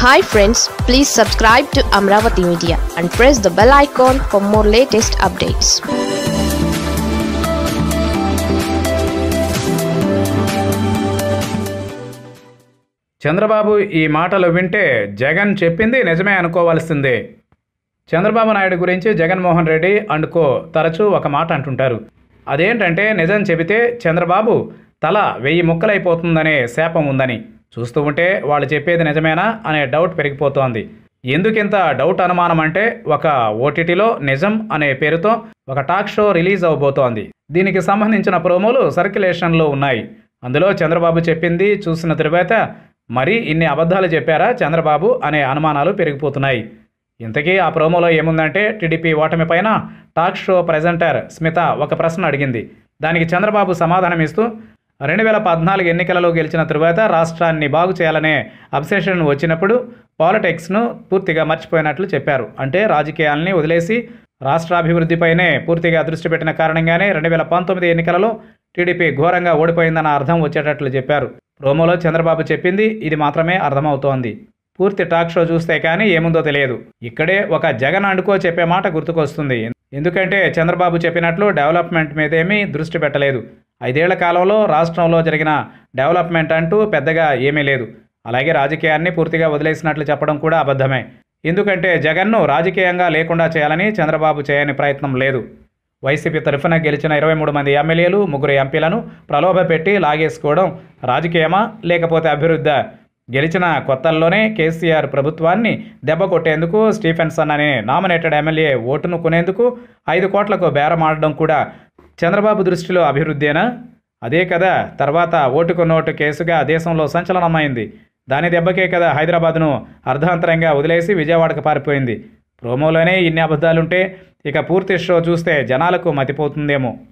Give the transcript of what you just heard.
hi friends please subscribe to Amaravati media and press the bell icon for more latest updates Chandrababu ఈ మాటలు వింటే జగన్ చెప్పింది నిజమే అనుకోవాల్సిందే చంద్రబాబు నాయుడు గురించి జగన్మోహన్ రెడ్డి అండ్ కో తరచూ ఒక మాట అంటుంటారు అదేంటంటే నిజం చెబితే చంద్రబాబు తల వెయ్యి ముక్కలైపోతుందనే శాపం ఉందని చూస్తూ ఉంటే వాళ్ళు చెప్పేది నిజమేనా అనే డౌట్ పెరిగిపోతోంది ఎందుకింత డౌట్ అనుమానం అంటే ఒక ఓటీటీలో నిజం అనే పేరుతో ఒక టాక్ షో రిలీజ్ అవబోతోంది దీనికి సంబంధించిన ప్రోమోలు సర్క్యులేషన్లో ఉన్నాయి అందులో చంద్రబాబు చెప్పింది చూసిన తరువాత మరీ ఇన్ని అబద్ధాలు చెప్పారా చంద్రబాబు అనే అనుమానాలు పెరిగిపోతున్నాయి ఇంతకీ ఆ ప్రోమోలో ఏముందంటే టీడీపీ ఓటమి పైన టాక్ షో ప్రెజెంటర్ స్మిత ఒక ప్రశ్న అడిగింది దానికి చంద్రబాబు సమాధానం ఇస్తూ రెండు వేల పద్నాలుగు ఎన్నికలలో గెలిచిన తరువాత రాష్ట్రాన్ని బాగు చేయాలనే అబ్సెషన్ వచ్చినప్పుడు పాలిటిక్స్ను పూర్తిగా మర్చిపోయినట్లు చెప్పారు అంటే రాజకీయాల్ని వదిలేసి రాష్ట్రాభివృద్ధిపైనే పూర్తిగా దృష్టి పెట్టిన కారణంగానే రెండు వేల పంతొమ్మిది ఎన్నికలలో టీడీపీ ఘోరంగా ఓడిపోయిందన్న అర్థం వచ్చేటట్లు చెప్పారు ప్రోమోలో చంద్రబాబు చెప్పింది ఇది మాత్రమే అర్థమవుతోంది పూర్తి టాక్ షో చూస్తే కానీ ఏముందో తెలియదు ఇక్కడే ఒక జగన్ అండుకో చెప్పే మాట గుర్తుకొస్తుంది ఎందుకంటే చంద్రబాబు చెప్పినట్లు డెవలప్మెంట్ మీదేమీ దృష్టి పెట్టలేదు ఐదేళ్ల కాలంలో రాష్ట్రంలో జరిగిన డెవలప్మెంట్ అంటూ పెద్దగా ఏమీ లేదు అలాగే రాజకీయాన్ని పూర్తిగా వదిలేసినట్లు చెప్పడం కూడా అబద్ధమే ఎందుకంటే జగన్ను రాజకీయంగా లేకుండా చేయాలని చంద్రబాబు చేయని ప్రయత్నం లేదు వైసీపీ తరఫున గెలిచిన ఇరవై మూడు మంది ఎమ్మెల్యేలు ముగ్గురు ఎంపీలను ప్రలోభపెట్టి లాగేసుకోవడం రాజకీయమా లేకపోతే అభివృద్ధి గెలిచిన కొత్తల్లోనే కేసీఆర్ ప్రభుత్వాన్ని దెబ్బ కొట్టేందుకు స్టీఫెన్సన్ అనే నామినేటెడ్ ఎమ్మెల్యే ఓటును కొనేందుకు ఐదు కోట్లకు బేరమాడడం కూడా చంద్రబాబు దృష్టిలో అభివృద్ధేనా అదే కదా తర్వాత ఓటుకు నోటు కేసుగా దేశంలో సంచలనమైంది దాని దెబ్బకే కదా హైదరాబాద్ను అర్ధాంతరంగా వదిలేసి విజయవాడకు పారిపోయింది ప్రోమోలోనే ఇన్ని అబద్ధాలుంటే ఇక పూర్తి షో చూస్తే జనాలకు మతిపోతుందేమో